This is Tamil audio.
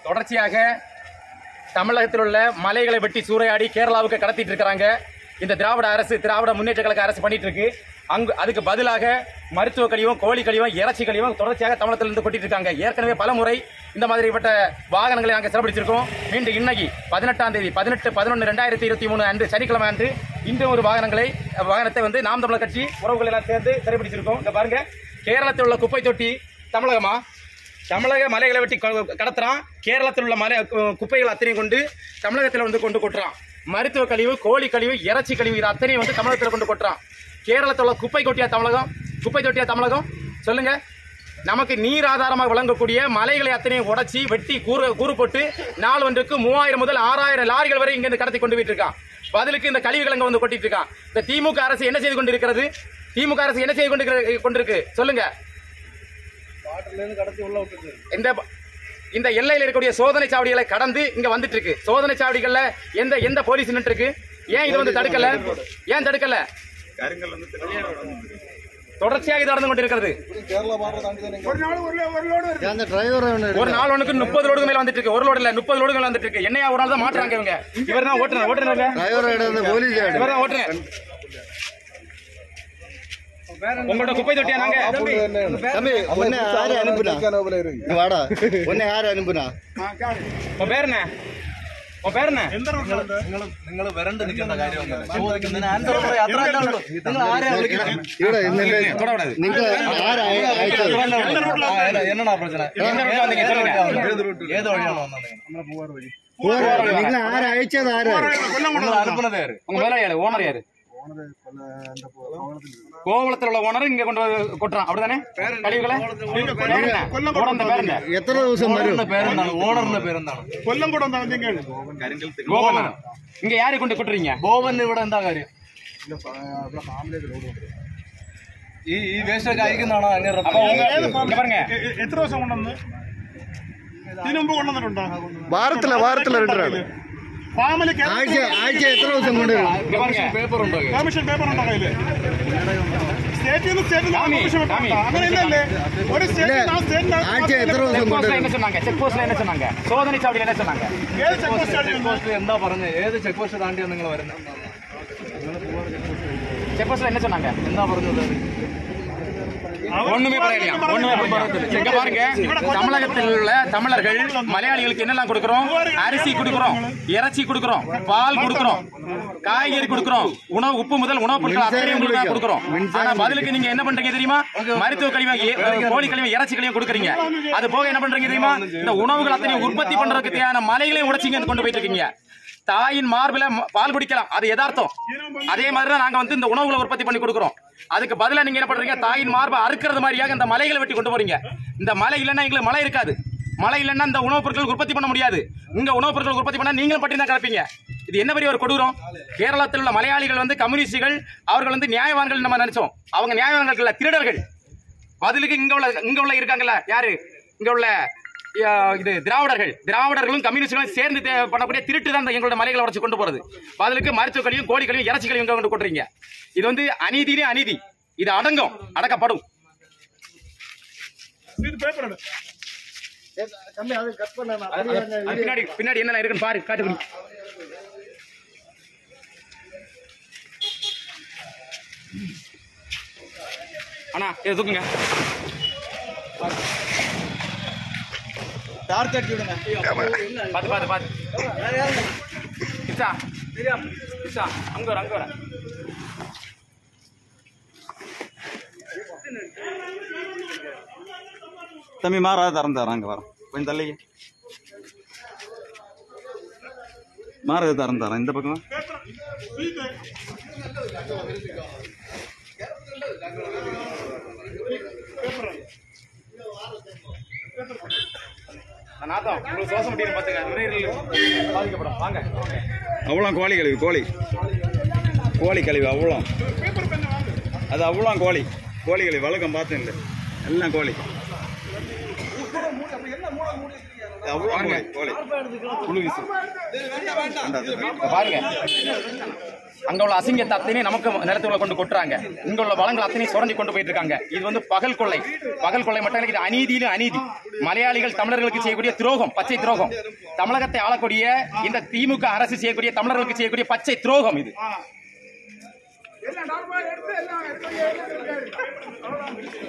தொடர்ச்சியாக தமிழகத்தில் உள்ள மலைகளை வெட்டி சூறையாடி கேரளாவுக்கு கடத்திட்டு இருக்கிறாங்க இந்த திராவிட அரசு திராவிட முன்னேற்ற கழக அரசு பண்ணிட்டு இருக்கு அங்கு அதுக்கு பதிலாக மருத்துவ கழிவும் கோழி கழிவும் இறைச்சி கழிவும் தொடர்ச்சியாக தமிழகத்தில் இருந்து கொட்டிட்டு இருக்காங்க ஏற்கனவே பல முறை இந்த மாதிரிப்பட்ட வாகனங்களை நாங்கள் சிறப்பிடிச்சிருக்கோம் மீண்டும் இன்னைக்கு பதினெட்டாம் தேதி பதினெட்டு பதினொன்று ரெண்டாயிரத்தி இருபத்தி மூணு அன்று சனிக்கிழமை அன்று இன்று ஒரு வாகனங்களை வாகனத்தை வந்து நாம் தமிழர் கட்சி உறவுகள் எல்லாம் சேர்ந்து சிறைப்பிடிச்சிருக்கோம் இந்த பாருங்க கேரளத்தில் உள்ள குப்பை தொட்டி தமிழகமா தமிழக மலைகளை வெட்டி க- கடத்துறான் கேரளத்தில் உள்ள மலை கு- குப்பைகள் அத்தனையும் கொண்டு தமிழகத்தில் வந்து கொண்டு கொட்டுறான் மருத்துவ கழிவு கோழி கழிவு இறைச்சி கழிவு இது அத்தனையும் வந்து தமிழகத்தில் கொண்டு கொட்டுறான் கேரளத்தில் உள்ள குப்பை கொட்டியா தமிழகம் குப்பை தொட்டியா தமிழகம் சொல்லுங்க நமக்கு நீர் ஆதாரமாக விளங்கக்கூடிய மலைகளை அத்தனையும் உடைச்சி வெட்டி கூறு கூறு போட்டு நாள் ஒன்றுக்கு மூவாயிரம் முதல் ஆறாயிரம் லாரிகள் வரை இங்கிருந்து கடத்தி கொண்டு போயிட்டு இருக்கான் பதிலுக்கு இந்த கழிவுகள் அங்க வந்து கொட்டிட்டு இருக்கான் இந்த திமுக அரசு என்ன செய்து கொண்டிருக்கிறது திமுக அரசு என்ன செய்து கொண்டிருக்கிறது கொண்டிருக்கு சொல்லுங்க இந்த இந்த எல்லையில் இருக்கக்கூடிய சோதனை சாவடிகளை கடந்து இங்க வந்துட்டு இருக்கு சோதனை சாவடிகள்ல எந்த எந்த போலீஸ் நின்று இருக்கு ஏன் இது வந்து தடுக்கல ஏன் தடுக்கல தொடர்ச்சியாக இது நடந்து கொண்டிருக்கிறது அந்த டிரைவர் ஒரு நாள் ஒண்ணுக்கு முப்பது லோடுக்கு மேல வந்துட்டு இருக்கு ஒரு லோடு இல்ல முப்பது லோடுக்கு மேல வந்துட்டு இருக்கு என்னையா ஒரு நாள் தான் மாட்டுறாங்க இவங்க இவர் தான் ஓட்டுனர் ஓட்டுனர் டிரைவர் இடம் போலீஸ் இவர் தான் ஓட்டுனர் உங்களோட குப்பை தொட்டியா நாங்க தம்பி உன்னை யாரு அனுப்புனா இங்க வாடா உன்னை யாரு அனுப்புனா உன் பேர் என்ன உன் பேர் என்ன നിങ്ങൾ വരണ്ട് നിൽക്കേണ്ട കാര്യമൊന്നുമില്ല ചോദിക്കുന്നതിന് ആൻസർ പറയാം അത്ര തന്നെ ഉള്ളൂ നിങ്ങൾ ആരെയാ വിളിക്കുന്നത് ഇവിടെ നിങ്ങൾ தொடக்கூடாது നിങ്ങൾ ആരാ അയച്ചത് എന്നാ പ്രശ്നം எந்த route ல வந்தீங்க சொல்லுங்க ഏത് വഴിയാണ് വന്നത് നിങ്ങൾ ആരാ അയച്ചത് ആരാ നിങ്ങൾ അനുപ്പുന്നത് ആര് உங்க மேல யாரு ஓனர் யாரு கோவளத்தில் உள்ள ஓனர் இங்க கொண்டு வந்து கொட்டுறான் அப்படிதானே கழிவுகளை ஓனர் பேர் என்ன എത്ര ദിവസം വരും ഓണറിന്റെ പേരെന്താണ് ഓണറിന്റെ പേരെന്താണ് கோவலன் இங்க யாரு கொண்டு கொட்டுறீங்க ബോബൻ ഇവിടെ എന്താ കാര്യം ഈ ഈ വേസ്റ്റ് ഒക്കെ അയക്കുന്നതാണോ அப்ப അങ്ങനെ உங்க இங்க பாருங்க എത്ര ദിവസം കൊണ്ടുവന്ന് ഇതിനു മുമ്പ് കൊണ്ടുവന്നിട്ടുണ്ടോ വാരത്തില വാരത്തില രണ്ടാണ് ഫാമിലി ആഴ്ച ആഴ്ച എത്ര ദിവസം കൊണ്ടുവരും இங்க பாருங்க പേപ്പർ ഉണ്ടോ പെർമിഷൻ പേപ്പർ ഉണ്ടോ കയ്യില് സ്റ്റേറ്റിൽ നിന്ന് സ്റ്റേറ്റിൽ കാമി, പെർമിഷൻ പേപ്പർ കാമി. ഉണ്ടോ അങ്ങനെ ഇല്ലല്ലേ ഒരു സ്റ്റേറ്റിൽ ആ സ്റ്റേറ്റിൽ ആഴ്ച എത്ര ദിവസം செக் போஸ்ட்ல കൊണ്ടുവരും என்ன சொன்னாங்க செக் போஸ்ட்ல என்ன சொன்னாங்க சோதனை சாவடியில் என்ன சொன்னாங்க ഏത് ചെക്ക് പോസ്റ്റ് ആണ് ചെക്ക് പോസ്റ്റ് എന്താ പറഞ്ഞത് ഏത് ചെക്ക് പോസ്റ്റ് താണ്ടിയാണ് നിങ്ങൾ വരുന്നത് செக் போஸ்ட்ல என்ன சொன்னாங்க എന്താ പറഞ്ഞത് ஒண்ணுமே பரவாயில்லையா ஒண்ணுமே பரவாயில்ல இங்க பாருங்க தமிழகத்தில் உள்ள தமிழர்கள் மலையாளிகளுக்கு என்னெல்லாம் கொடுக்கிறோம் அரிசி கொடுக்கிறோம் இறைச்சி கொடுக்கிறோம் பால் கொடுக்கிறோம் காய்கறி கொடுக்கிறோம் உணவு உப்பு முதல் உணவுப் பொருட்கள் அத்தனையும் உங்களுக்கு தான் கொடுக்கிறோம் ஆனா பதிலுக்கு நீங்க என்ன பண்றீங்க தெரியுமா மருத்துவ கழிவு எ- கோழி கழிவு இறைச்சி கழிவு கொடுக்குறீங்க அது போக என்ன பண்றீங்க தெரியுமா இந்த உணவுகள் அத்தனையும் உற்பத்தி பண்றதுக்கு தேவையான மலைகளையும் உடைச்சிங்க இங்க கொண்டு போயிட்டு இருக்கீங்க தாயின் மார்பில ம- பால் குடிக்கலாம் அது யதார்த்தம் அதே மாதிரி தான் நாங்க வந்து இந்த உணவுகளை உற்பத்தி பண்ணி கொடுக்குறோம் அதுக்கு பதிலா நீங்க என்ன பண்றீங்க தாயின் மார்பை அறுக்கிறது மாதிரியாக இந்த மலைகளை வெட்டி கொண்டு போறீங்க இந்த மலை இல்லைன்னா எங்களுக்கு மழை இருக்காது மழை இல்லைன்னா இந்த உணவுப் பொருட்கள் உற்பத்தி பண்ண முடியாது இங்க உணவுப் பொருட்கள் உற்பத்தி பண்ணா நீங்களும் பட்டி தான் கிடப்பீங்க இது என்ன பெரிய ஒரு கொடூரம் கேரளத்தில் உள்ள மலையாளிகள் வந்து கம்யூனிஸ்டுகள் அவர்கள் வந்து நியாயவான்கள் நம்ம நினைச்சோம் அவங்க நியாயவான்கள் இல்ல திருடர்கள் பதிலுக்கு இங்க உள்ள இங்க உள்ள இருக்காங்கல்ல யாரு இங்க உள்ள ஆ, இது திராவிடர்கள் திராவிடர்களும் கம்யூனிஸ்டுகளும் சேர்ந்து தே- பண்ணக்கூடிய திருட்டு தான் இந்த எங்களோட மலைகளை உடச்சு கொண்டு போறது பதிலுக்கு மருத்துவ கழிவும் கோழி கழிவும் இறைச்சி கழிவும் இங்க கொண்டு கொட்டுறீங்க இது வந்து அநீதியிலே அநீதி இது அடங்கும் அடக்கப்படும் ഇത് പേപ്പർ ഉണ്ട് தம்பி அது கட் பண்ண அது பின்னாடி பின்னாடி என்னென்ன இருக்குன்னு பாரு காட்டுக்குடி அண்ணா இதை தூக்குங்க டார்ச் அடிச்சு விடுங்க பார்த்து பார்த்து பார்த்து கிச்சா கிச்சா அங்க வர அங்க வர தம்பி மாறா திறந்து தரேன் அங்கே வரேன் கொஞ்சம் தள்ளி மாறது திறந்து தரேன் இந்த பக்கம் நாத்தம் உங்களுக்கு சுவாசம் முடியும் பார்த்துங்க நுரையீரல் பாதிக்கப்படும் வாங்க அவ்வளோ கோழி கழிவு கோழி கோழி கழிவு அவ்வளோ அது அவ்வளோ கோழி கோழி கழிவு வழக்கம் பார்த்தேன் இல்லை எல்லாம் கோழி அவ்வளோ கோழி குழு வீசு. இப்ப பாருங்க அங்க உள்ள அசிங்கத்தை அத்தனையும் நமக்கு நிலத்துக்குள்ள கொண்டு கொட்டுறாங்க இங்க உள்ள வளங்கள் அத்தனையும் சுரண்டி கொண்டு போயிட்டு இருக்காங்க இது வந்து பகல் கொள்ளை பகல் கொள்ளை மட்டும் இல்ல, இது அநீதியிலும் அநீதி மலையாளிகள் தமிழர்களுக்கு செய்யக்கூடிய துரோகம் பச்சை துரோகம் தமிழகத்தை ஆளக்கூடிய இந்த திமுக அரசு செய்யக்கூடிய தமிழர்களுக்கு செய்யக்கூடிய பச்சை துரோகம் இது